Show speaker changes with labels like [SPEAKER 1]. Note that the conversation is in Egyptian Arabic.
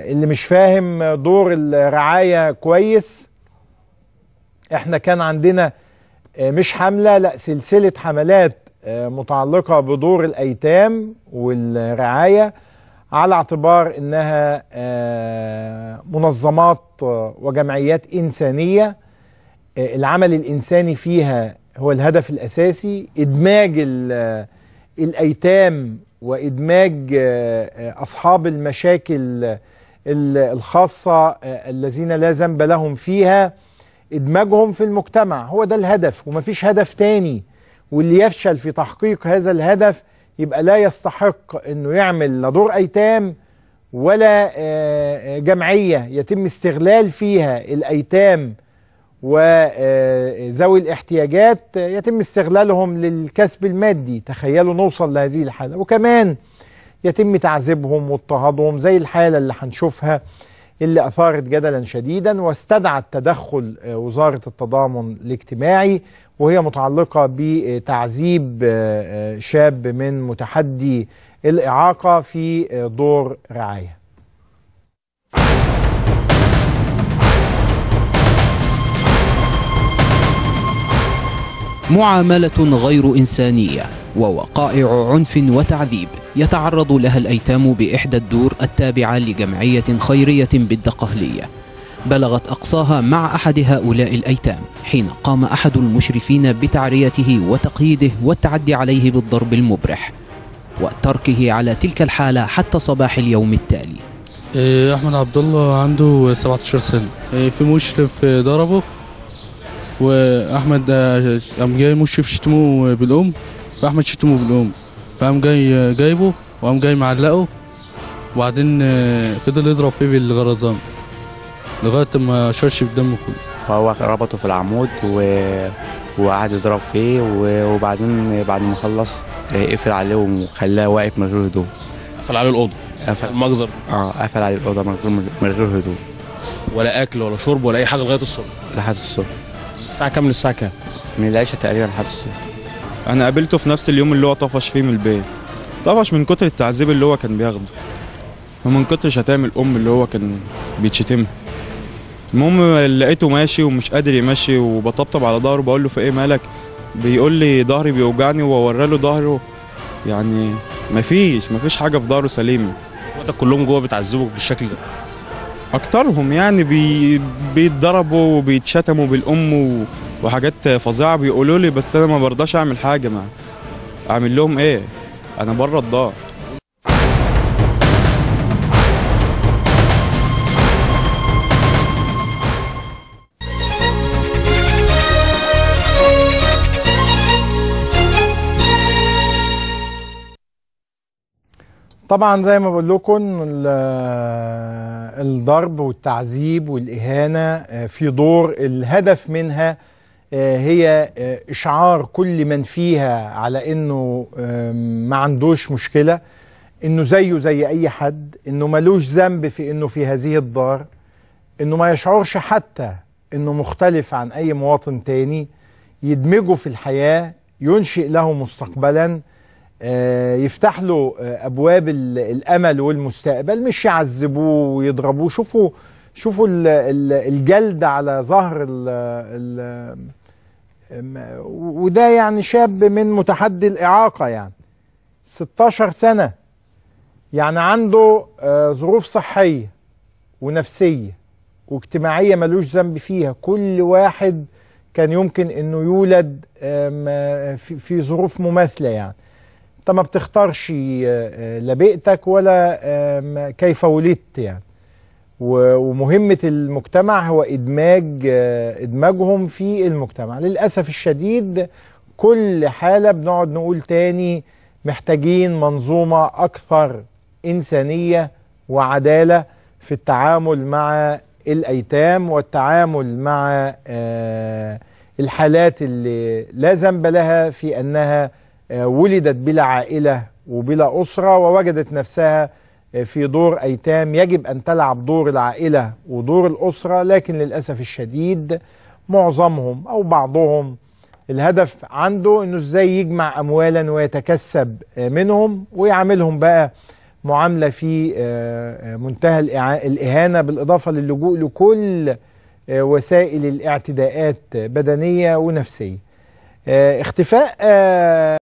[SPEAKER 1] اللي مش فاهم دور الرعاية كويس احنا كان عندنا آه، مش حملة لا سلسلة حملات آه، متعلقة بدور الأيتام والرعاية على اعتبار انها آه، منظمات آه، وجمعيات انسانيه آه، العمل الانساني فيها هو الهدف الاساسي ادماج ال- آه، الايتام وادماج آه، آه، اصحاب المشاكل آه، ال- الخاصه آه، الذين لا ذنب لهم فيها ادماجهم في المجتمع هو ده الهدف ومفيش هدف تاني واللي يفشل في تحقيق هذا الهدف يبقى لا يستحق انه يعمل لا دور ايتام ولا آه، آه، جمعيه يتم استغلال فيها الايتام وذوي الاحتياجات آه، يتم استغلالهم للكسب المادي تخيلوا نوصل لهذه الحاله وكمان يتم تعذيبهم واضطهادهم زي الحاله اللي هنشوفها اللي اثارت جدلا شديدا واستدعت تدخل آه، وزاره التضامن الاجتماعي وهي متعلقه بتعذيب آه، آه، شاب من متحدي الاعاقه في آه، دور رعايه
[SPEAKER 2] معاملة غير إنسانية ووقائع عنف وتعذيب يتعرض لها الأيتام بإحدى الدور التابعة لجمعية خيرية بالدقهلية بلغت أقصاها مع أحد هؤلاء الأيتام حين قام أحد المشرفين بتعريته وتقييده والتعدي عليه بالضرب المبرح وتركه على تلك الحالة حتى صباح اليوم التالي
[SPEAKER 3] إيه، احمد عبد الله عنده 17 سنه إيه، في مشرف آه، ضربه واحمد آه، قام جاي مشرف شتمه بالام فاحمد شتمه بالام فقام جاي آه، جايبه وقام جاي معلقه وبعدين آه، فضل يضرب فيه بالغرزان لغايه ما شرش بدمه كله
[SPEAKER 4] فهو ربطه في العمود و... وقعد يضرب فيه و... وبعدين بعد ما خلص آه، قفل عليه وخلاه واقف من غير هدوم
[SPEAKER 5] قفل عليه الاوضه
[SPEAKER 4] قفل
[SPEAKER 5] المجزر
[SPEAKER 4] اه قفل عليه الاوضه من غير من غير هدوم
[SPEAKER 5] ولا اكل ولا شرب ولا اي حاجه لغايه الصبح
[SPEAKER 4] لحد الصبح
[SPEAKER 5] الساعه كام للساعه كام
[SPEAKER 4] من العشاء تقريبا لحد الصبح
[SPEAKER 6] انا قابلته في نفس اليوم اللي هو طفش فيه من البيت طفش من كتر التعذيب اللي هو كان بياخده ومن كتر شتائم الام اللي هو كان بيتشتمها المهم لقيته ماشي ومش قادر يمشي وبطبطب على ظهره بقول له في ايه مالك بيقول لي ظهري بيوجعني وورى له ظهره يعني مفيش مفيش حاجه في ظهره سليمه
[SPEAKER 5] اخواتك كلهم جوه بتعذبوا بالشكل ده
[SPEAKER 6] اكترهم يعني بي بيتضربوا وبيتشتموا بالام و... وحاجات فظيعه بيقولوا لي بس انا ما برضاش اعمل حاجه ما اعمل لهم ايه انا بره الدار
[SPEAKER 1] طبعا زي ما بقول لكم ال- الضرب والتعذيب والإهانة آه، في دور الهدف منها آه، هي آه، إشعار كل من فيها على إنه آم، ما عندوش مشكلة إنه زيه زي أي حد إنه ملوش ذنب في إنه في هذه الدار إنه ما يشعرش حتى إنه مختلف عن أي مواطن تاني يدمجه في الحياة ينشئ له مستقبلاً آه، يفتح له آه، ابواب ال- الامل والمستقبل مش يعذبوه ويضربوه شوفوا شوفوا ال- ال- الجلد على ظهر ال ال م- وده يعني شاب من متحدي الاعاقه يعني 16 سنه يعني عنده آه، ظروف صحيه ونفسيه واجتماعيه ملوش ذنب فيها كل واحد كان يمكن انه يولد آم، آه، في في ظروف مماثله يعني انت ما بتختارش آه، آه، لا بيئتك ولا آم، كيف ولدت يعني و- ومهمة المجتمع هو إدماج آه، إدماجهم في المجتمع للأسف الشديد كل حالة بنقعد نقول تاني محتاجين منظومة أكثر إنسانية وعدالة في التعامل مع الأيتام والتعامل مع آه، الحالات اللي لا ذنب لها في أنها آه، ولدت بلا عائلة وبلا أسرة ووجدت نفسها آه، في دور أيتام يجب أن تلعب دور العائلة ودور الأسرة لكن للأسف الشديد معظمهم أو بعضهم الهدف عنده أنه إزاي يجمع أموالا ويتكسب آه، منهم ويعاملهم بقى معامله في آه، آه، منتهى الإعا- الاهانه بالاضافه للجوء لكل آه، وسائل الاعتداءات بدنيه ونفسيه آه، اختفاء آه،